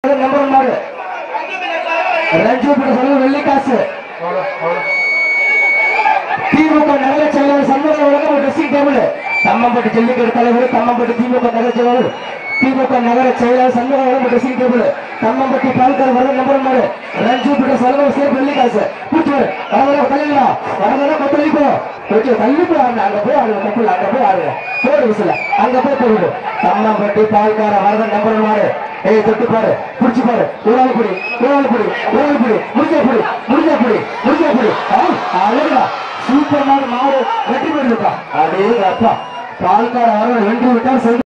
number மாடு ரஞ்சு சொல்ல வெள்ளி காசு திமுக நகர செயலாளர் சண்முக வழக்கம் ட்ரெஸ்ஸிங் டேபிள் தம்மம்பட்டி ஜல்லிக்கட்டு தலைவர் தம்மம்பட்டி திமுக நகர செயலாளர் திமுக நகர செயலாளர் சண்முக வழக்கம் ட்ரெஸ்ஸிங் டேபிள் தம்மம்பட்டி பால்கார் வர நம்பர் மாடு ரஞ்சு பிட்ட சொல்ல சேர்ப்பு வெள்ளி காசு கூட்டுவார் வரவர தள்ளிடா வரவர கொத்தளி போ கொஞ்சம் தள்ளி போய் ஆடுங்க அங்க போய் ஆடுங்க கப்பல் அங்க போய் ஆடுங்க போடு விசில அங்க போய் போடு தம்மம்பட்டி பால்கார வரத நம்பர் மாடு ஏய் தொட்டு பாரு புடிச்சு பாரு ஒரு ஆள் புடி ஒரு ஆள் புடி ஒரு ஆள் புடி முடிஞ்சா புடி முடிஞ்சா புடி முடிஞ்சா புடி அழகா சூப்பர் மாடு மாடு வெற்றி பெற்றிருக்கா அதே அப்பா பால்கார வர வென்று விட்டால்